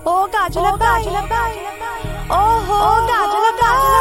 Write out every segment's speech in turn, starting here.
ఓ గాజుల గాజుల ఓహో గాజుల గాజుల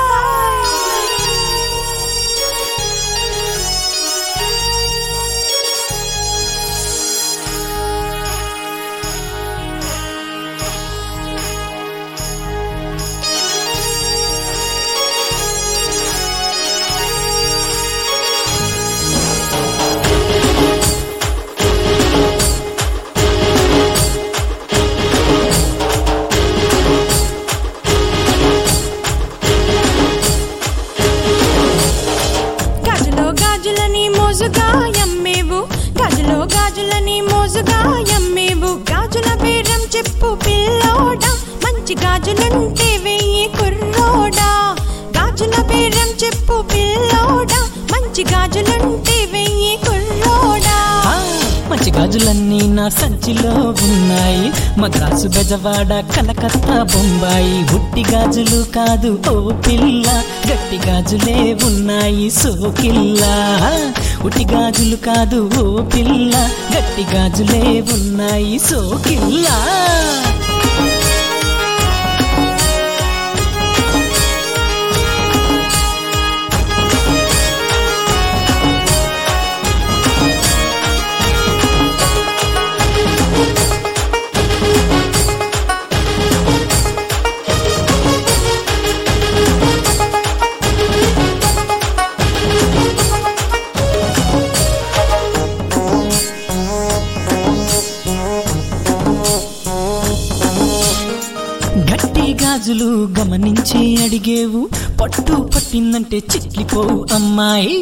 గాజులో గాజులని మోజుగా ఎమ్మేవు గాజులో గాజులని మోజుగా ఎమ్మేవు గాజుల బేరం చెప్పు పిల్లోడా మంచి గాజులుంటే వెయ్యి కుర్రోడా గాజుల బేరం చెప్పు పిల్లోడా మంచి గాజులుంటే వెయ్యి కుర్రోడా ఆ, మంచి గాజులన్నీ నా సంచిలో ఉన్నాయి మద్రాసు బెజవాడ కలకత్తా బొంబాయి ఉట్టి గాజులు కాదు ఓ పిల్ల గట్టి గాజులే ఉన్నాయి సోకిల్లా ఉట్టి గాజులు కాదు ఓ పిల్ల గట్టి గాజులే ఉన్నాయి సోకిల్లా గట్టి గాజులు గమనించి అడిగేవు పట్టు పట్టిందంటే చిట్లిపోవు అమ్మాయి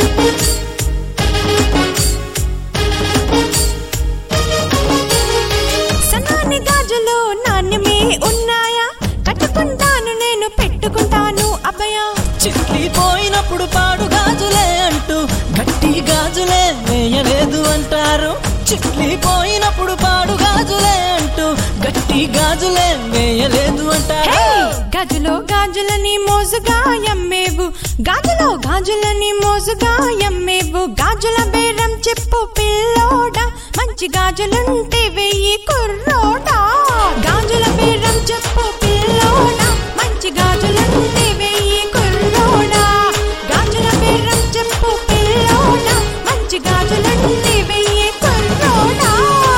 సన్నాని గాజులు నాణ్యమే ఉన్నాయా కట్టుకుంటాను నేను పెట్టుకుంటాను అభయ చిట్లిపోయినప్పుడు పాడు గాజులే అంటూ గట్టి గాజులే వేయలేదు అంటారు చిట్లిపోయినప్పుడు పాడు గాజులే అంటూ గట్టి గాజులే వేయలేదు అంటారు గాజులో గాజులని మోజుగా ఎమ్మేవు గాజులో గాజులని మోజుగా ఎమ్మేవు గాజుల బేరం చెప్పు పిల్లోడా మంచి గాజులుంటే వెయ్యి కుర్రోడా గాజుల బేరం చెప్పు పిల్లోడా మంచి గాజులుంటే వెయ్యి కుర్రోడా గాజుల బేరం చెప్పు పిల్లోడా మంచి గాజులుంటే వెయ్యి కుర్రోడా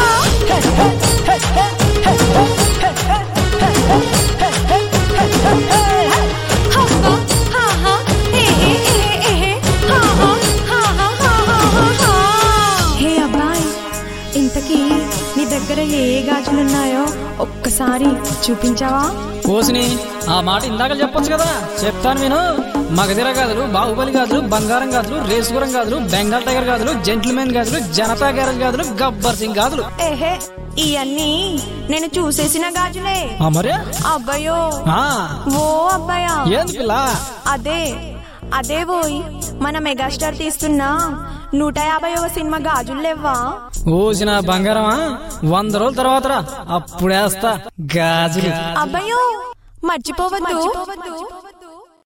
హబ్బా, హాహా, ఏహే, ఏహే, ఏహే, హాహా, హాహా, హాహా, హాహా. హే అబ్బాయి ఇంతకీ నీ దగ్గర ఏ ఏ గాజులున్నాయో ఒక్కసారి చూపించావా కోసిని ఆ మాట ఇందాక చెప్పొచ్చు కదా చెప్తాను నేను మగధిర గాజులు బాహుబలి గాజులు బంగారం గాజులు రేసుగురం గాజులు బెంగాల్ టైగర్ గాజులు జెంటిల్మెన్ గాజులు జనతా గ్యారేజ్ గాజులు గబ్బర్ సింగ్ గాజులు ఏహే ఇవన్నీ నేను చూసేసిన గాజులే ఆ మరే అబ్బాయో ఆ, ఓ అబ్బాయా ఏంది పిల్ల అదే అదే పోయి మన మెగాస్టార్ తీస్తున్న నూట యాభైవ సినిమా గాజులు లేవా ఓసిన బంగారమా వంద రోజుల తర్వాత రా అప్పుడేస్తా గాజులు అబ్బాయో మర్చిపోవద్దు